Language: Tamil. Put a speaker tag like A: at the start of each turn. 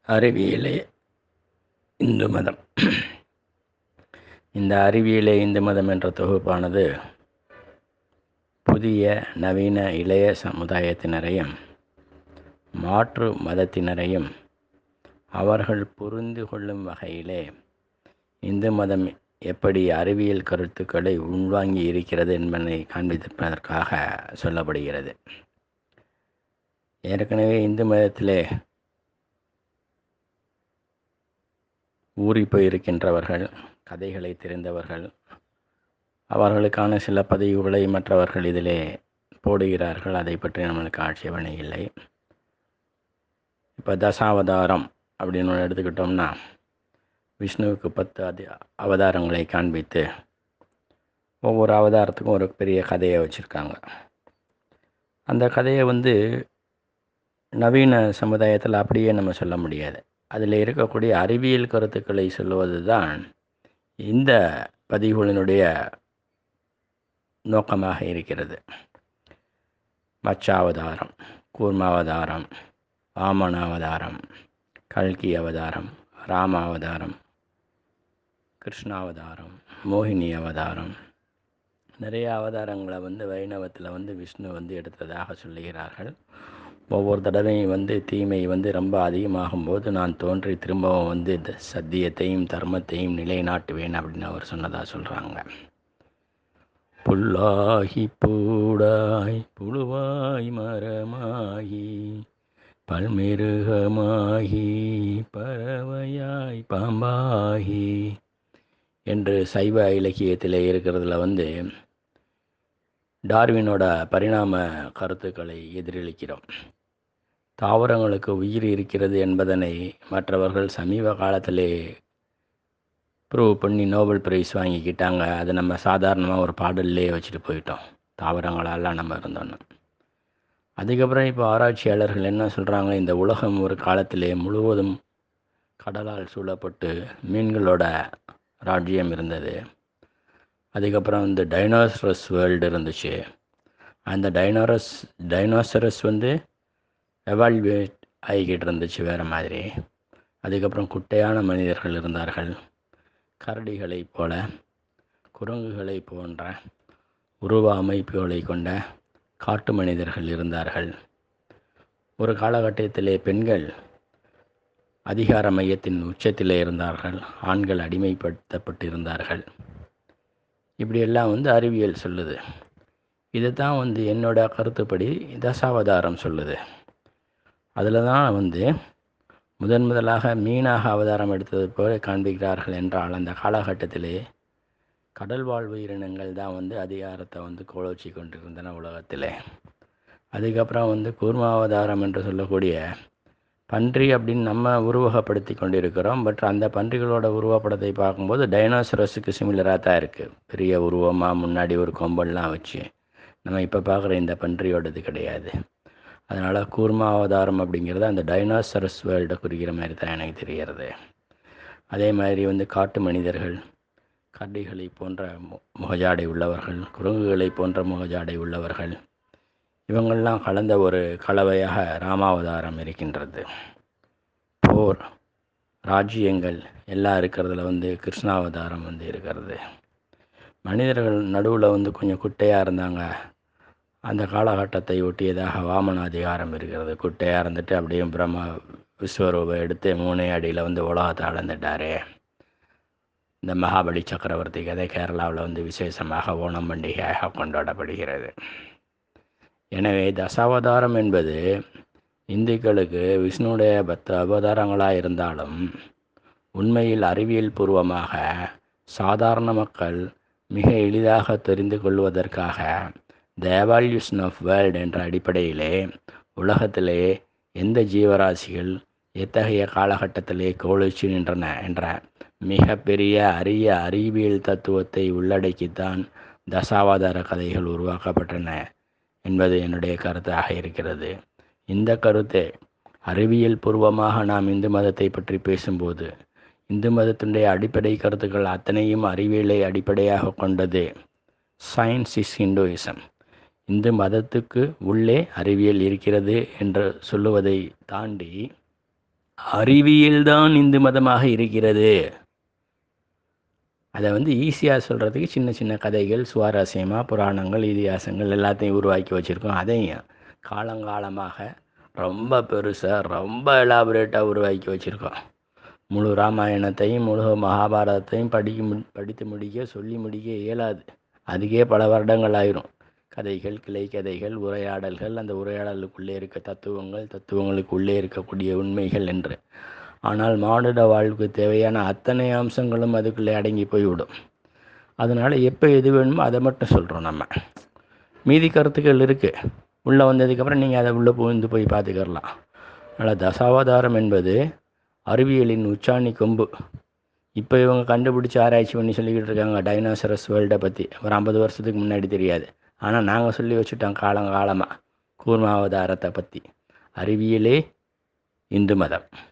A: அறிவியலே இந்து மதம் இந்த அறிவியலே இந்து மதம் என்ற தொகுப்பானது புதிய நவீன இளைய சமுதாயத்தினரையும் மாற்று மதத்தினரையும் அவர்கள் புரிந்து கொள்ளும் வகையிலே இந்து மதம் எப்படி அறிவியல் கருத்துக்களை உள்வாங்கி இருக்கிறது என்பதை காண்பிப்பதற்காக சொல்லப்படுகிறது ஏற்கனவே இந்து மதத்திலே ஊறி போயிருக்கின்றவர்கள் கதைகளை தெரிந்தவர்கள் அவர்களுக்கான சில பதிவுகளை மற்றவர்கள் இதிலே போடுகிறார்கள் அதை பற்றி நம்மளுக்கு ஆட்சேபனை இல்லை இப்போ தசாவதாரம் அப்படின்னு ஒன்று எடுத்துக்கிட்டோம்னா விஷ்ணுவுக்கு பத்து அதி அவதாரங்களை காண்பித்து ஒவ்வொரு அவதாரத்துக்கும் ஒரு பெரிய கதையை வச்சுருக்காங்க அந்த கதையை வந்து நவீன சமுதாயத்தில் அப்படியே நம்ம சொல்ல முடியாது அதில் இருக்கக்கூடிய அறிவியல் கருத்துக்களை சொல்லுவது தான் இந்த பதிவுகளினுடைய நோக்கமாக இருக்கிறது மச்சாவதாரம் கூர்மாவதாரம் வாமனாவதாரம் கல்கி அவதாரம் ராமாவதாரம் கிருஷ்ணாவதாரம் மோகினி அவதாரம் நிறைய அவதாரங்களை வந்து வைணவத்தில் வந்து விஷ்ணு வந்து எடுத்ததாக சொல்லுகிறார்கள் ஒவ்வொரு தடவையும் வந்து தீமை வந்து ரொம்ப அதிகமாகும் போது நான் தோன்றி திரும்பவும் வந்து இந்த சத்தியத்தையும் தர்மத்தையும் நிலைநாட்டுவேன் அப்படின்னு அவர் சொன்னதாக சொல்கிறாங்க புல்லாகி பூடாய் புழுவாய் மரமாகி பல்மிருகமாகி பறவையாய் பாம்பாகி என்று சைவ இலக்கியத்தில் இருக்கிறதுல வந்து டார்வினோட பரிணாம கருத்துக்களை எதிரொலிக்கிறோம் தாவரங்களுக்கு உயிர் இருக்கிறது என்பதனை மற்றவர்கள் சமீப காலத்திலே ப்ரூவ் பண்ணி நோபல் பிரைஸ் வாங்கிக்கிட்டாங்க அதை நம்ம சாதாரணமாக ஒரு பாடல்லே வச்சுட்டு போயிட்டோம் தாவரங்களெல்லாம் நம்ம இருந்தோன்னு அதுக்கப்புறம் இப்போ ஆராய்ச்சியாளர்கள் என்ன சொல்கிறாங்க இந்த உலகம் ஒரு காலத்திலே முழுவதும் கடலால் சூழப்பட்டு மீன்களோட ராஜ்யம் இருந்தது அதுக்கப்புறம் இந்த டைனோசரஸ் வேர்ல்டு இருந்துச்சு அந்த டைனோரஸ் டைனோசரஸ் வந்து எவால்வேட் ஆகிக்கிட்டு இருந்துச்சு வேறு மாதிரி அதுக்கப்புறம் குட்டையான மனிதர்கள் இருந்தார்கள் கரடிகளைப் போல குரங்குகளை போன்ற உருவ அமைப்புகளை கொண்ட காட்டு மனிதர்கள் இருந்தார்கள் ஒரு காலகட்டத்திலே பெண்கள் அதிகார மையத்தின் உச்சத்திலே இருந்தார்கள் ஆண்கள் அடிமைப்படுத்தப்பட்டு இருந்தார்கள் இப்படியெல்லாம் வந்து அறிவியல் சொல்லுது இது தான் வந்து என்னோட கருத்துப்படி தசாவதாரம் சொல்லுது அதில் தான் வந்து முதன் முதலாக மீனாக அவதாரம் எடுத்தது போல காண்பிக்கிறார்கள் என்றால் அந்த காலகட்டத்திலே கடல் வாழ் உயிரினங்கள் தான் வந்து அதிகாரத்தை வந்து கோலோச்சி கொண்டிருந்தன உலகத்திலே அதுக்கப்புறம் வந்து கூர்மாவதாரம் என்று சொல்லக்கூடிய பன்றி அப்படின்னு நம்ம உருவகப்படுத்தி கொண்டிருக்கிறோம் பட் அந்த பன்றிகளோட உருவப்படத்தை பார்க்கும்போது டைனோசரஸுக்கு சிமிலராக தான் இருக்குது பெரிய உருவமாக முன்னாடி ஒரு கொம்பல்லாம் வச்சு நம்ம இப்போ பார்க்குற இந்த பன்றியோடது கிடையாது அதனால் கூர்மா அவதாரம் அப்படிங்கிறது அந்த டைனோசரஸ் வேர்ல்டை குறிக்கிற மாதிரி தான் எனக்கு தெரிகிறது அதே மாதிரி வந்து காட்டு மனிதர்கள் கரடிகளை போன்ற முகஜாடை உள்ளவர்கள் குரங்குகளை போன்ற முகஜாடை உள்ளவர்கள் இவங்கள்லாம் கலந்த ஒரு கலவையாக ராமாவதாரம் இருக்கின்றது போர் ராஜ்யங்கள் எல்லாம் இருக்கிறதுல வந்து கிருஷ்ணாவதாரம் வந்து இருக்கிறது மனிதர்கள் நடுவில் வந்து கொஞ்சம் குட்டையாக இருந்தாங்க அந்த காலகட்டத்தை ஒட்டியதாக வாமன அதிகாரம் இருக்கிறது குட்டையாக இருந்துட்டு அப்படியே பிரம்ம விஸ்வரூபை எடுத்து மூணே அடியில் வந்து உலகத்தை அளந்துட்டார் இந்த மகாபலி சக்கரவர்த்தி கதை கேரளாவில் வந்து விசேஷமாக ஓணம் பண்டிகையாக கொண்டாடப்படுகிறது எனவே தசாவதாரம் என்பது இந்துக்களுக்கு விஷ்ணுடைய பத்து அவதாரங்களாக இருந்தாலும் உண்மையில் அறிவியல் பூர்வமாக சாதாரண மக்கள் மிக எளிதாக தெரிந்து கொள்வதற்காக த எவால்யூஷன் ஆஃப் வேர்ல்டு என்ற அடிப்படையிலே உலகத்திலே எந்த ஜீவராசிகள் எத்தகைய காலகட்டத்திலே கோழிச்சு நின்றன என்ற மிகப்பெரிய அரிய அறிவியல் தத்துவத்தை உள்ளடக்கித்தான் தசாவதார கதைகள் உருவாக்கப்பட்டன என்பது என்னுடைய கருத்தாக இருக்கிறது இந்த கருத்தை அறிவியல் பூர்வமாக நாம் இந்து மதத்தை பற்றி பேசும்போது இந்து மதத்தினுடைய அடிப்படை கருத்துக்கள் அத்தனையும் அறிவியலை அடிப்படையாக கொண்டது சயின்ஸ் இஸ் ஹிந்துயிசம் இந்து மதத்துக்கு உள்ளே அறிவியல் இருக்கிறது என்று சொல்லுவதை தாண்டி அறிவியல்தான் இந்து மதமாக இருக்கிறது அதை வந்து ஈஸியாக சொல்கிறதுக்கு சின்ன சின்ன கதைகள் சுவாரஸ்யமாக புராணங்கள் இதிகாசங்கள் எல்லாத்தையும் உருவாக்கி வச்சுருக்கோம் அதையும் காலங்காலமாக ரொம்ப பெருசாக ரொம்ப எலாபரேட்டாக உருவாக்கி வச்சுருக்கோம் முழு ராமாயணத்தையும் முழு மகாபாரதத்தையும் படிக்க மு படித்து முடிக்க சொல்லி முடிக்க இயலாது அதுக்கே பல வருடங்கள் ஆயிரும் கதைகள் கிளை கதைகள் உரையாடல்கள் அந்த உரையாடலுக்குள்ளே இருக்க தத்துவங்கள் தத்துவங்களுக்குள்ளே இருக்கக்கூடிய உண்மைகள் என்று ஆனால் மானுட வாழ்வுக்கு தேவையான அத்தனை அம்சங்களும் அதுக்குள்ளே அடங்கி போய்விடும் அதனால் எப்போ எது வேணுமோ அதை மட்டும் சொல்கிறோம் நம்ம மீதி கருத்துக்கள் இருக்குது உள்ளே வந்ததுக்கப்புறம் நீங்கள் அதை உள்ளே புகுந்து போய் பார்த்துக்கிறலாம் அதனால் தசாவதாரம் என்பது அறிவியலின் உச்சாணி கொம்பு இப்போ இவங்க கண்டுபிடிச்சி ஆராய்ச்சி பண்ணி சொல்லிக்கிட்டு இருக்காங்க டைனாசரஸ் வேர்ல்டை பற்றி ஒரு ஐம்பது வருஷத்துக்கு முன்னாடி தெரியாது ஆனால் நாங்கள் சொல்லி வச்சுட்டோம் காலங்காலமாக கூர்மாவதாரத்தை பற்றி அறிவியலே இந்து மதம்